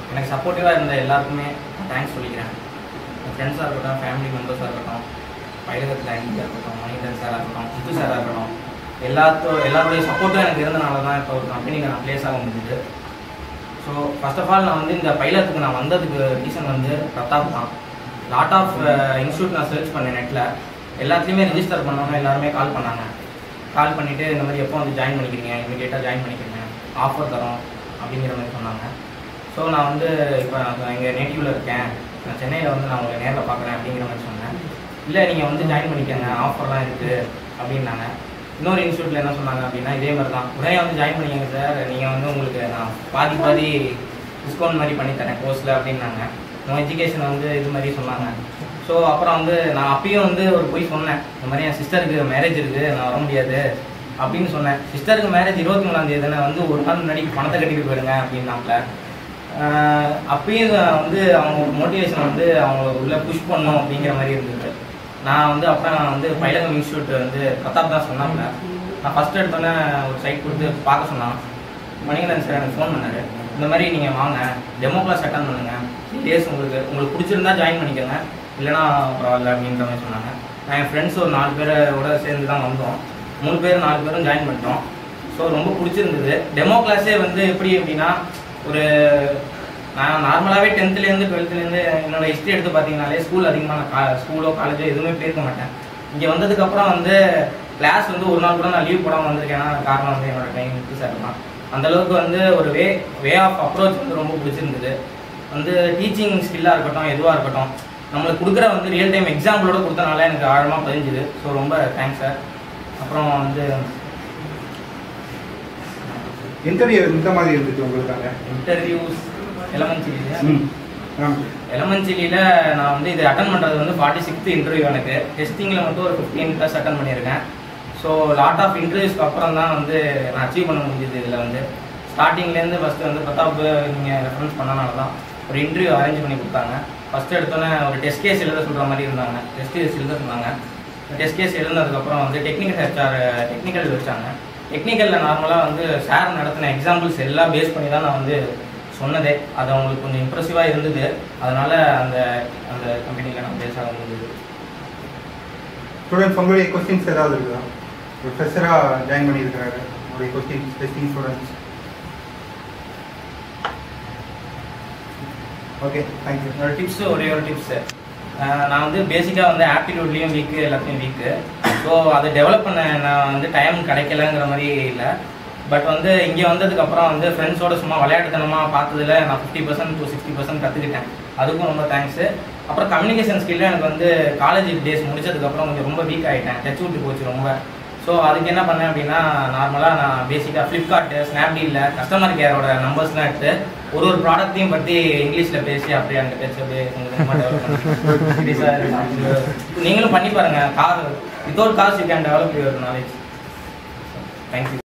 எனக்கு சப்போர்ட்டிவாக இருந்த எல்லாருக்குமே தேங்க்ஸ் சொல்லிக்கிறேன் என் ஃப்ரெண்ட்ஸாக இருக்கட்டும் ஃபேமிலி மெம்பர்ஸாக இருக்கட்டும் பயிலகத்தில் ஐடியாக இருக்கட்டும் மணிகண்டன் சாராக இருக்கட்டும் முத்து சாராக இருக்கட்டும் எல்லாத்தோ எல்லாருடைய சப்போர்ட்டும் எனக்கு இருந்தனால தான் இப்போ ஒரு கம்பெனிக்கு நான் ப்ளேஸ் ஆக முடிஞ்சுது ஸோ ஃபர்ஸ்ட் ஆஃப் ஆல் நான் வந்து இந்த பைலத்துக்கு நான் வந்ததுக்கு ரீசன் வந்து பிரதாப் தான் லாட் ஆஃப் இன்ஸ்டியூட் நான் சர்ச் பண்ணேன் நெட்டில் எல்லாத்துலேயுமே ரெஜிஸ்டர் பண்ணவங்க எல்லாருமே கால் பண்ணாங்க கால் பண்ணிவிட்டு இந்த மாதிரி எப்போ வந்து ஜாயின் பண்ணிக்கிறீங்க இமீடியட்டாக ஜாயின் பண்ணிக்கிறீங்க ஆஃபர் தரோம் அப்படிங்கிற மாதிரி சொன்னாங்க ஸோ நான் வந்து இப்போ நான் எங்கள் நேட்டிவில் இருக்கேன் நான் சென்னையில் வந்து நான் உங்களை நேரில் பார்க்குறேன் அப்படிங்கிற மாதிரி சொன்னேன் இல்லை நீங்கள் வந்து ஜாயின் பண்ணிக்கோங்க ஆஃபர்லாம் இருக்குது அப்படின்னாங்க இன்னொரு இன்ஸ்டியூட்டில் என்ன சொன்னாங்க அப்படின்னா இதே மாதிரி தான் உடனே வந்து ஜாயின் பண்ணிக்கங்க சார் நீங்கள் வந்து உங்களுக்கு நான் பாதி பாதி டிஸ்கவுண்ட் மாதிரி பண்ணி தரேன் கோர்ஸில் அப்படின்னாங்க நோ எஜுகேஷன் வந்து இது மாதிரி சொன்னாங்க ஸோ அப்புறம் வந்து நான் அப்பயும் வந்து ஒரு போய் சொன்னேன் இந்த மாதிரி என் சிஸ்டருக்கு மேரேஜ் இருக்குது நான் வர முடியாது அப்படின்னு சொன்னேன் சிஸ்டருக்கு மேரேஜ் இருபத்தி மூணாம் தேதி தானே வந்து ஒரு நாள் முன்னாடி பணத்தை கட்டிட்டு போயிடுங்க அப்படின்னாங்கள ஆஹ் அப்பயும் வந்து அவங்க மோட்டிவேஷன் வந்து அவங்க உள்ள புஷ் பண்ணணும் அப்படிங்கிற மாதிரி இருந்தது நான் வந்து அப்போ நான் வந்து பைலகம் இன்ஸ்டியூட் வந்து பிரதாப் தான் சொன்னாங்க நான் ஃபர்ஸ்ட் எடுத்தோன்னே ஒரு சைட் கொடுத்து பார்க்க சொன்னான் மணிகண்டன் சார் எனக்கு ஃபோன் பண்ணாரு இந்த மாதிரி நீங்கள் வாங்க டெமோ கிளாஸ் அட்டன் பண்ணுங்க டேஸ் உங்களுக்கு உங்களுக்கு பிடிச்சிருந்தா ஜாயின் பண்ணிக்கோங்க இல்லைனா பரவாயில்ல அப்படின்ற மாதிரி சொன்னாங்க நான் என் ஃப்ரெண்ட்ஸ் ஒரு நாலு பேரோட சேர்ந்து தான் வந்தோம் மூணு பேர் நாலு பேரும் ஜாயின் பண்ணிட்டோம் ஸோ ரொம்ப பிடிச்சிருந்தது டெமோ கிளாஸே வந்து எப்படி அப்படின்னா ஒரு நான் நார்மலாகவே டென்த்துலேருந்து டுவெல்த்துலேருந்து என்னோட ஹிஸ்ட்ரி எடுத்து பார்த்தீங்கனாலே ஸ்கூல் அதிகமாக நான் கா ஸ்கூலோ காலேஜோ எதுவுமே போயிருக்க மாட்டேன் இங்கே வந்ததுக்கப்புறம் வந்து கிளாஸ் வந்து ஒரு நாள் கூட நான் லீவ் போடாமல் வந்திருக்கேன்னா காரணம் வந்து என்னோட டைம் விட்டு சார் தான் அந்த அளவுக்கு வந்து ஒரு வே வே ஆஃப் அப்ரோச் வந்து ரொம்ப பிடிச்சிருந்தது வந்து டீச்சிங் ஸ்கில்லாக இருக்கட்டும் எதுவாக இருக்கட்டும் நம்மளுக்கு கொடுக்குற வந்து ரியல் டைம் எக்ஸாம்பிளோட கொடுத்தனால எனக்கு ஆழமாக பதிஞ்சுது ஸோ ரொம்ப தேங்க்ஸ் சார் அப்புறம் வந்து இன்டர்வியூ இந்த மாதிரி இருந்துச்சு உங்களுக்காக இன்டர்வியூஸ் எலமென்சிலியா ம் ஆமாம் எலமென்சிலியில் நான் வந்து இது அட்டன் பண்ணுறது வந்து ஃபார்ட்டி சிக்ஸ்த் இன்டர்வியூ எனக்கு டெஸ்டிங்கில் மட்டும் ஒரு ஃபிஃப்டீன் ப்ளஸ் அட்டன் பண்ணியிருக்கேன் ஸோ லாட் ஆஃப் இன்டர்வியூஸ்க்கு அப்புறம் தான் வந்து நான் அச்சீவ் பண்ண முடிஞ்சது இதில் வந்து ஸ்டார்டிங்லேருந்து ஃபஸ்ட்டு வந்து பிரதாப் நீங்கள் ரெஃபரன்ஸ் பண்ணனால தான் ஒரு இன்டர்வியூ அரேஞ்ச் பண்ணி கொடுத்தாங்க ஃபஸ்ட்டு எடுத்தோன்னே ஒரு டெஸ்ட் கேஸ் எழுத சொல்கிற மாதிரி இருந்தாங்க டெஸ்ட் கேஸ் எழுத சொன்னாங்க டெஸ்ட் கேஸ் எழுந்ததுக்கப்புறம் வந்து டெக்னிக்கல் ஹெச்ஆர் டெக்னிக்கல் வச்சாங்க டெக்னிக்கலில் நார்மலாக வந்து சார் நடத்தின எக்ஸாம்பிள்ஸ் எல்லாம் பேஸ் பண்ணி தான் நான் வந்து சொன்னதே அது அவங்களுக்கு கொஞ்சம் இம்ப்ரெசிவாக இருந்தது அதனால அந்த அந்த கம்பெனியில் நான் பேச முடிஞ்சது ஸ்டூடெண்ட்ஸ் உங்களுடைய கொஸ்டின்ஸ் ஏதாவது இருக்குதா ப்ரொஃபஸராக ஜாயின் பண்ணியிருக்கிறாரு உங்களுடைய questions testing students okay thank you என்னோட டிப்ஸ் ஒரே ஒரு டிப்ஸ் நான் வந்து பேசிக்காக வந்து ஆப்டிடியூட்லேயும் வீக்கு எல்லாத்தையும் வீக்கு ஸோ அதை டெவலப் பண்ண நான் வந்து டைம் கிடைக்கலங்கிற மாதிரி இல்லை பட் வந்து இங்கே வந்ததுக்கப்புறம் வந்து ஃப்ரெண்ட்ஸோட சும்மா விளையாட்டுத்தனமாக பார்த்ததுல நான் fifty percent to sixty percent கற்றுக்கிட்டேன் அதுக்கும் ரொம்ப தேங்க்ஸு அப்புறம் கம்யூனிகேஷன் ஸ்கில்ல எனக்கு வந்து காலேஜ் டேஸ் முடிச்சதுக்கப்புறம் கொஞ்சம் ரொம்ப வீக் ஆகிட்டேன் டச் விட்டு போச்சு ரொம்ப ஸோ அதுக்கு என்ன பண்ணேன் அப்படின்னா நார்மலாக நான் பேசிக்காக ஃப்ளிப்கார்ட்டு ஸ்னாப்டீலில் கஸ்டமர் கேரோட நம்பர்ஸ்லாம் எடுத்து ஒரு ஒரு ப்ராடக்ட்டையும் பற்றி இங்கிலீஷில் பேசி அப்படியே அந்த பேச்சு அப்படியே கொஞ்சம் கொஞ்சமாக டெவலப் பண்ணி நீங்களும் பண்ணி பாருங்கள் car without cost you can develop your knowledge thank you